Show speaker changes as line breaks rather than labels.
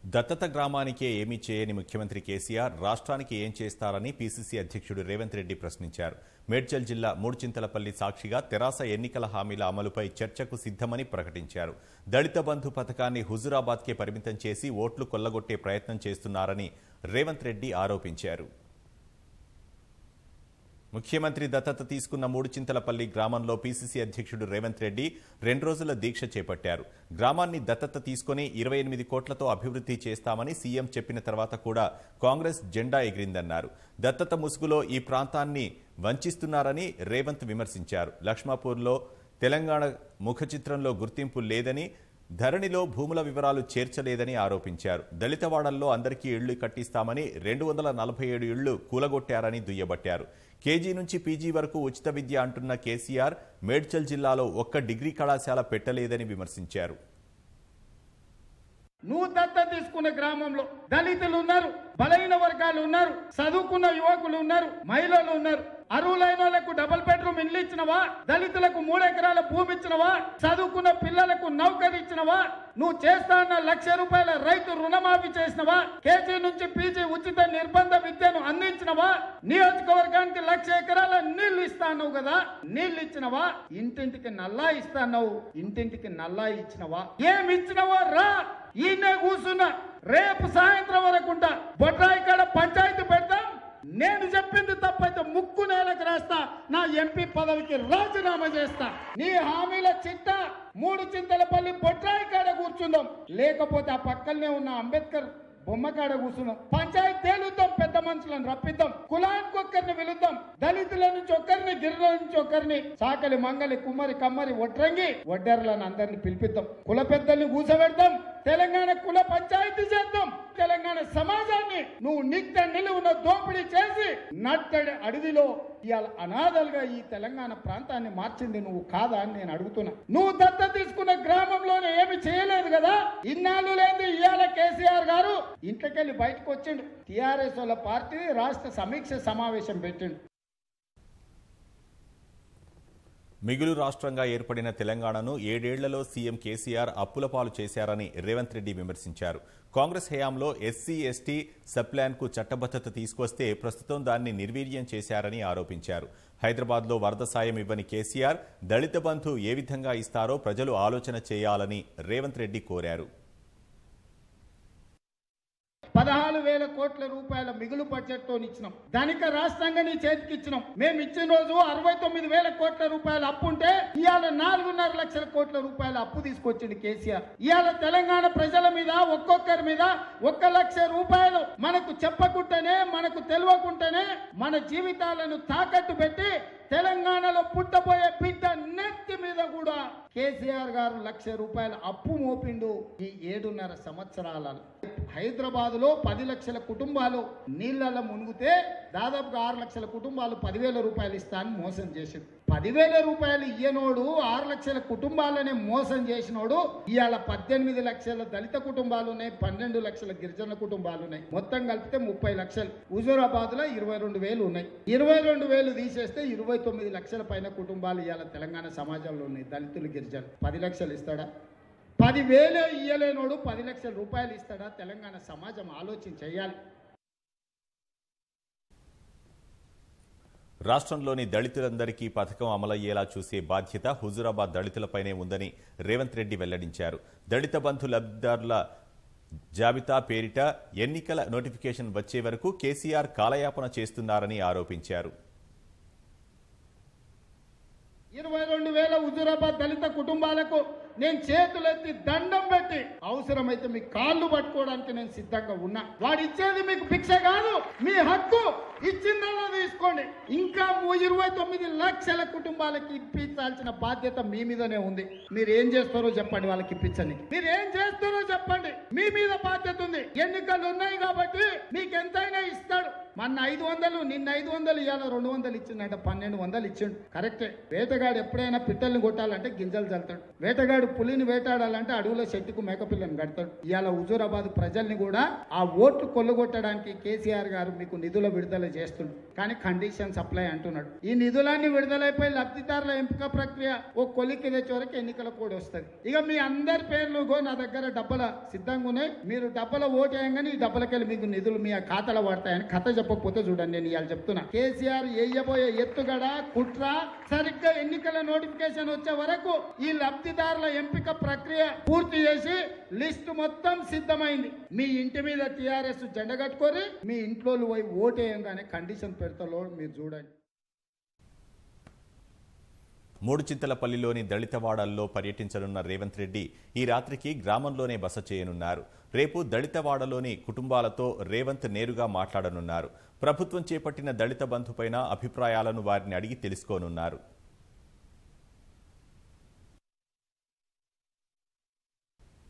దత్తత గ్రామానికే ఏమీ చేయని ముఖ్యమంత్రి కేసీఆర్ రాష్ట్రానికి ఏం చేస్తారని పీసీసీ అధ్యక్షుడు రేవంత్ రెడ్డి ప్రశ్నించారు మేడ్చల్ జిల్లా మూడుచింతలపల్లి సాక్షిగా తెరాస ఎన్నికల హామీల అమలుపై చర్చకు సిద్ధమని ప్రకటించారు దళిత బంధు పథకాన్ని హుజురాబాద్కే పరిమితం చేసి ఓట్లు కొల్లగొట్టే ప్రయత్నం చేస్తున్నారని రేవంత్ రెడ్డి ఆరోపించారు ముఖ్యమంత్రి దత్తత తీసుకున్న మూడు చింతలపల్లి గ్రామంలో పీసీసీ అధ్యక్షుడు రేవంత్ రెడ్డి రెండు రోజుల దీక్ష చేపట్టారు గ్రామాన్ని దత్తత తీసుకుని ఇరవై ఎనిమిది కోట్లతో అభివృద్ధి చేస్తామని సీఎం చెప్పిన తర్వాత కూడా కాంగ్రెస్ జెండా ఎగిరిందన్నారు దత్తత ముసుగులో ఈ ప్రాంతాన్ని వంచిస్తున్నారని రేవంత్ విమర్శించారు లక్ష్మాపూర్లో తెలంగాణ ముఖ చిత్రంలో గుర్తింపు లేదని ధరణిలో భూముల వివరాలు చేర్చలేదని ఆరోపించారు దళితవాడల్లో అందరికీ ఇళ్లు కట్టిస్తామని రెండు వందల నలభై ఏడు ఇళ్లు కూలగొట్టారని దుయ్యబట్టారు కేజీ నుంచి పీజీ వరకు ఉచిత విద్య అంటున్న కేసీఆర్ మేడ్చల్ జిల్లాలో ఒక్క డిగ్రీ కళాశాల పెట్టలేదని విమర్శించారు
నువ్వు దత్త తీసుకున్న గ్రామంలో దళితులు ఉన్నారు బలహీన వర్గాలు ఉన్నారు చదువుకున్న యువకులు ఉన్నారు మహిళలు ఉన్నారు అర్హులైన వాళ్ళకు డబుల్ బెడ్రూమ్ ఇల్లు ఇచ్చినవా దళితులకు మూడు ఎకరాల భూమి ఇచ్చినవా చదువుకున్న పిల్లలకు నౌకరి ఇచ్చినవా నువ్వు చేస్తా అన్న లక్ష రూపాయల రైతు రుణమాఫీ చేసినవా కేజీ నుంచి పీజీ ఉచిత నిర్బంధ విద్యను అందించినవా నియోజకవర్గానికి లక్ష ఎకరాల నీళ్లు ఇస్తా అన్నావు కదా నీళ్లు ఇచ్చినవా ఇంటింటికి నల్లా ఇస్తా అన్నావు ఇంటింటికి నల్లా ఇచ్చినవా ఏమి ఇచ్చినవో రా ఈయనే కూర్చున్నా రేపు సాయంత్రం వరకు ఉంటా బొడ్రాయి కాడ పంచాయతీ పెడతాం నేను చెప్పింది తప్పైతే ముక్కు నేలకు రాస్తా నా ఎంపీ పదవికి రాజీనామా చేస్తా నీ హామీల చిట్ట మూడు చింతలపల్లి బొడ్రాయి కాడ కూర్చుందాం లేకపోతే ఆ పక్కనే ఉన్న అంబేద్కర్ బొమ్మ కాడ కూర్చున్నాం పంచాయతీ తేలుద్దాం పెద్ద మనుషులను రప్పిద్దాం కులానికి ఒక్కరిని పిలుద్దాం దళితుల నుంచి ఒక్కరిని గిరిజనుల నుంచి ఒక్కరిని చాకలి మంగలి కుమ్మరి కమ్మరి ఒడ్రంగి ఒడ్డర్లను అందరిని పిలిపిద్దాం కుల పెద్దల్ని కూర్చోబెడతాం తెలంగాణ కుల పంచాయతీ చేద్దాం తెలంగాణ సమాజాన్ని నువ్వు నిత్య నిలువున దోపిడీ చేసి నట్టడి అడవిలో ఇవాళ అనాథలుగా ఈ తెలంగాణ ప్రాంతాన్ని మార్చింది నువ్వు కాదా అని నేను అడుగుతున్నా నువ్వు దత్త తీసుకున్న గ్రామంలోనే ఏమి చేయలేదు కదా ఇన్నాళ్ళు లేదు ఇవాళ కేసీఆర్ గారు ఇంట్లోకెళ్ళి బయటకు వచ్చిండు టీఆర్ఎస్ వాళ్ళ పార్టీ రాష్ట్ర సమీక్ష సమావేశం పెట్టిండు
మిగులు రాష్ట్రంగా ఏర్పడిన తెలంగాణను ఏడేళ్లలో సీఎం కేసీఆర్ అప్పుల పాలు చేశారని రేవంత్ రెడ్డి విమర్శించారు కాంగ్రెస్ హయాంలో ఎస్సీ ఎస్టీ సబ్ప్లాన్కు చట్టబద్దత తీసుకొస్తే ప్రస్తుతం దాన్ని నిర్వీర్యం చేశారని ఆరోపించారు హైదరాబాద్లో వరద సాయం ఇవ్వని కేసీఆర్ దళిత బంధు ఏ విధంగా ఇస్తారో ప్రజలు ఆలోచన చేయాలని రేవంత్ రెడ్డి కోరారు
పదహారు వేల కోట్ల రూపాయల మిగులు బడ్జెట్ తో ఇచ్చినాం ధనిక రాష్ట్రంగా నీ చేతికి ఇచ్చినాం మేము ఇచ్చిన రోజు అరవై తొమ్మిది వేల కోట్ల రూపాయల అప్పు ఉంటే ఇవాళ నాలుగున్నర లక్షల కోట్ల రూపాయల అప్పు తీసుకొచ్చింది కేసీఆర్ ఇవాళ తెలంగాణ ప్రజల మీద ఒక్కొక్కరి మీద ఒక్క లక్ష రూపాయలు మనకు చెప్పకుండానే మనకు తెలియకుండానే మన జీవితాలను తాకట్టు పెట్టి తెలంగాణలో పుట్టబోయే బిడ్డ నెత్తి మీద కూడా కేసీఆర్ గారు లక్ష రూపాయల అప్పు మోపిండు ఈ ఏడున్నర సంవత్సరాలలో హైదరాబాద్ లో పది లక్షల కుటుంబాలు నీళ్ళలో మునిగితే దాదాపుగా ఆరు లక్షల కుటుంబాలు పదివేల రూపాయలు ఇస్తా అని మోసం చేసిండు పదివేల రూపాయలు ఇయ్యనోడు ఆరు లక్షల కుటుంబాలనే మోసం చేసినోడు ఇవాళ పద్దెనిమిది లక్షల దళిత కుటుంబాలు ఉన్నాయి పన్నెండు లక్షల గిరిజన కుటుంబాలు ఉన్నాయి మొత్తం కలిపితే ముప్పై లక్షలు హుజూరాబాద్ లో ఇరవై రెండు వేలు ఉన్నాయి ఇరవై రెండు వేలు తీసేస్తే ఇరవై తొమ్మిది లక్షల పైన కుటుంబాలు ఇవాళ తెలంగాణ సమాజంలో ఉన్నాయి దళితులు గిరిజనులు పది లక్షలు ఇస్తాడా పదివేలే ఇయ్యలేనోడు పది లక్షల రూపాయలు ఇస్తాడా తెలంగాణ సమాజం ఆలోచన చేయాలి
రాష్ట్రంలోని దళితులందరికీ పథకం అమలయ్యేలా చూసే బాధ్యత హుజురాబాద్ దళితులపైనే ఉందని రేవంత్ రెడ్డి వెల్లడించారు దళిత బంధు లబ్ధిదారుల జాబితా పేరిట ఎన్నికల నోటిఫికేషన్ వచ్చే వరకు కేసీఆర్ కాలయాపన చేస్తున్నారని ఆరోపించారు
ఇరవై రెండు వేల హుజూరాబాద్ దళిత కుటుంబాలకు నేను చేతులెత్తి దండం పెట్టి అవసరమైతే మీ కాళ్ళు పట్టుకోవడానికి నేను సిద్ధంగా ఉన్నా వాడు ఇచ్చేది మీకు భిక్ష కాదు మీ హక్కు ఇచ్చిందల్లా తీసుకోండి ఇంకా మూ- ఇరవై తొమ్మిది లక్షల కుటుంబాలకి ఇప్పించాల్సిన బాధ్యత మీ మీదనే ఉంది మీరు ఏం చేస్తారో చెప్పండి వాళ్ళకి ఇప్పించండి మీరు ఏం చేస్తారో చెప్పండి మీ మీద బాధ్యత ఉంది ఎన్నికలు ఉన్నాయి కాబట్టి మీకు ఎంతైనా ఇస్తాడు మా అన్న ఐదు వందలు నిన్న ఐదు వందలు ఇవాళ రెండు వందలు ఇచ్చిండట పన్నెండు వందలు ఇచ్చిండు కరెక్టే వేటగాడు ఎప్పుడైనా పిట్టల్ని కొట్టాలంటే గింజలు చల్లుతాడు వేటగాడు పులిని వేటాడాలంటే అడవుల చెట్టుకు మేకపిల్లని కడతాడు ఇవాళ హుజూరాబాద్ ప్రజల్ని కూడా ఆ ఓట్లు కొల్లగొట్టడానికి కేసీఆర్ గారు మీకు నిధుల విడుదల చేస్తుండు కానీ కండిషన్ సప్లై అంటున్నాడు ఈ నిధులన్నీ విడుదలైపోయి లబ్ధిదారుల ఎంపిక ప్రక్రియ ఓ కొలిక్కి తెచ్చే వరకు ఎన్నికల కోడ్ వస్తుంది ఇక మీ అందరి పేర్లు గో నా దగ్గర డబ్బల సిద్ధంగా ఉన్నాయి మీరు డబ్బల ఓటు వేయంగానే ఈ డబ్బలకెళ్ళి మీకు నిధులు మీ ఖాతాలో పడతాయని కథ చెప్పకపోతే చూడండి నేను ఇవాళ చెప్తున్నా కేసీఆర్ వేయబోయే ఎత్తుగడ కుట్ర సరిగ్గా ఎన్నికల నోటిఫికేషన్ వచ్చే వరకు ఈ లబ్ధిదారుల ఎంపిక ప్రక్రియ పూర్తి చేసి లిస్ట్ మొత్తం సిద్ధమైంది మీ ఇంటి మీద టిఆర్ఎస్ జెండ కట్టుకొని మీ ఇంట్లో పోయి ఓటు వేయంగానే కండిషన్ పెడతాలో మీరు చూడండి
మూడు చింతలపల్లిలోని దళితవాడల్లో పర్యటించనున్న రేవంత్ రెడ్డి ఈ రాత్రికి గ్రామంలోనే బస చేయనున్నారు రేపు దళితవాడలోని కుటుంబాలతో రేవంత్ నేరుగా మాట్లాడనున్నారు ప్రభుత్వం చేపట్టిన దళిత బంధుపైన అభిప్రాయాలను వారిని అడిగి తెలుసుకోనున్నారు